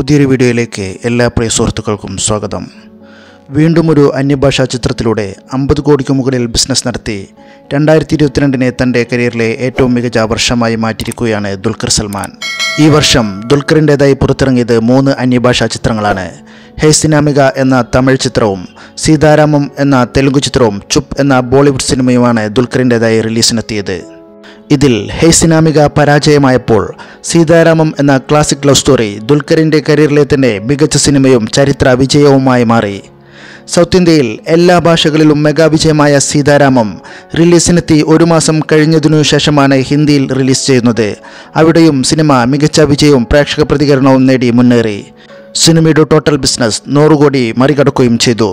പുതിയൊരു വീഡിയോയിലേക്ക് എല്ലാ പ്രിയ സുഹൃത്തുക്കൾക്കും സ്വാഗതം വീണ്ടും ഒരു അന്യഭാഷാ ചിത്രത്തിലൂടെ അമ്പത് കോടിക്ക് മുകളിൽ ബിസിനസ് നടത്തി രണ്ടായിരത്തി ഇരുപത്തിരണ്ടിനെ തൻ്റെ കരിയറിലെ ഏറ്റവും മികച്ച വർഷമായി മാറ്റിയിരിക്കുകയാണ് ദുൽഖർ സൽമാൻ ഈ വർഷം ദുൽഖറിൻ്റെതായി പുറത്തിറങ്ങിയത് മൂന്ന് അന്യഭാഷാ ചിത്രങ്ങളാണ് ഹേസിനാമിക എന്ന തമിഴ് ചിത്രവും സീതാരാമം എന്ന തെലുങ്ക് ചിത്രവും ചുപ്പ് എന്ന ബോളിവുഡ് സിനിമയുമാണ് ദുൽഖറിൻ്റെതായി റിലീസിനെത്തിയത് ഇതിൽ ഹേസിനാമിക പരാജയമായപ്പോൾ സീതാരാമം എന്ന ക്ലാസിക് ലവ് സ്റ്റോറി ദുൽഖറിൻ്റെ കരിയറിലെ തന്നെ മികച്ച സിനിമയും ചരിത്ര വിജയവുമായി മാറി സൗത്ത് ഇന്ത്യയിൽ എല്ലാ ഭാഷകളിലും മെഗാ വിജയമായ സീതാരാമം റിലീസിനെത്തി ഒരു മാസം കഴിഞ്ഞതിനു ശേഷമാണ് ഹിന്ദിയിൽ റിലീസ് ചെയ്യുന്നത് അവിടെയും സിനിമ മികച്ച വിജയവും പ്രേക്ഷക പ്രതികരണവും നേടി മുന്നേറി സിനിമയുടെ ടോട്ടൽ ബിസിനസ് നൂറ് കോടി മറികടക്കുകയും ചെയ്തു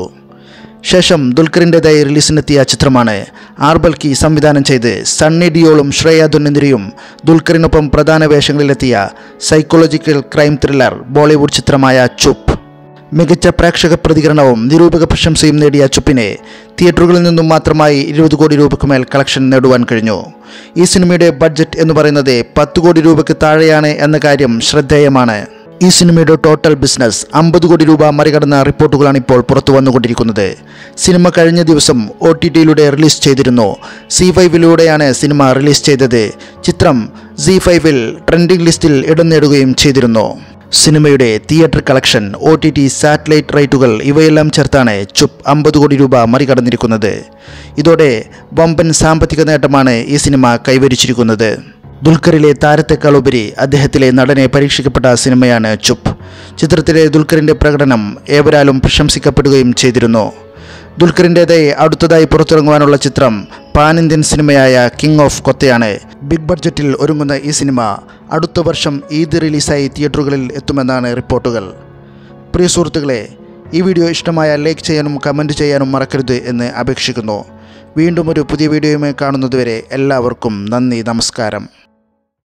ശേഷം ദുൽഖറിൻ്റെതായി റിലീസിനെത്തിയ ചിത്രമാണ് ആർബൽക്കി സംവിധാനം ചെയ്ത് സണ്ണി ഡിയോളും ശ്രേയ ധുനന്തിരിയും ദുൽഖറിനൊപ്പം പ്രധാന വേഷങ്ങളിലെത്തിയ സൈക്കോളജിക്കൽ ക്രൈം ത്രില്ലർ ബോളിവുഡ് ചിത്രമായ ചുപ്പ് മികച്ച പ്രേക്ഷക പ്രതികരണവും നിരൂപക പ്രശംസയും നേടിയ ചുപ്പിനെ തിയേറ്ററുകളിൽ നിന്നും മാത്രമായി ഇരുപത് കോടി രൂപയ്ക്ക് മേൽ കളക്ഷൻ നേടുവാൻ കഴിഞ്ഞു ഈ സിനിമയുടെ ബഡ്ജറ്റ് എന്ന് പറയുന്നത് പത്ത് കോടി രൂപയ്ക്ക് താഴെയാണ് എന്ന കാര്യം ശ്രദ്ധേയമാണ് ഈ സിനിമയുടെ ടോട്ടൽ ബിസിനസ് അമ്പത് കോടി രൂപ മറികടന്ന റിപ്പോർട്ടുകളാണ് ഇപ്പോൾ പുറത്തു വന്നുകൊണ്ടിരിക്കുന്നത് സിനിമ കഴിഞ്ഞ ദിവസം ഒ ടി ടിയിലൂടെ റിലീസ് ചെയ്തിരുന്നു സി ഫൈവിലൂടെയാണ് സിനിമ റിലീസ് ചെയ്തത് ചിത്രം സി ഫൈവിൽ ട്രെൻഡിംഗ് ലിസ്റ്റിൽ ഇടം നേടുകയും ചെയ്തിരുന്നു സിനിമയുടെ theatre collection O T T satellite റൈറ്റുകൾ ഇവയെല്ലാം ചേർത്താണ് ചുപ്പ് അമ്പത് കോടി രൂപ മറികടന്നിരിക്കുന്നത് ഇതോടെ വമ്പൻ സാമ്പത്തിക നേട്ടമാണ് ഈ സിനിമ കൈവരിച്ചിരിക്കുന്നത് ദുൽഖറിലെ താരത്തെക്കാൾ ഉപരി അദ്ദേഹത്തിലെ നടനെ പരീക്ഷിക്കപ്പെട്ട സിനിമയാണ് ചുപ്പ് ചിത്രത്തിലെ ദുൽഖറിൻ്റെ പ്രകടനം ഏവരാലും പ്രശംസിക്കപ്പെടുകയും ചെയ്തിരുന്നു ദുൽഖറിൻ്റെതായി അടുത്തതായി പുറത്തിറങ്ങുവാനുള്ള ചിത്രം പാൻ ഇന്ത്യൻ സിനിമയായ കിങ് ഓഫ് കൊത്തയാണ് ബിഗ് ബഡ്ജറ്റിൽ ഒരുങ്ങുന്ന ഈ സിനിമ അടുത്ത വർഷം ഈദ് റിലീസായി തിയേറ്ററുകളിൽ എത്തുമെന്നാണ് റിപ്പോർട്ടുകൾ പ്രിയ സുഹൃത്തുക്കളെ ഈ വീഡിയോ ഇഷ്ടമായ ലൈക്ക് ചെയ്യാനും കമൻറ്റ് ചെയ്യാനും മറക്കരുത് എന്ന് അപേക്ഷിക്കുന്നു വീണ്ടും ഒരു പുതിയ വീഡിയോയുമായി കാണുന്നതുവരെ എല്ലാവർക്കും നന്ദി നമസ്കാരം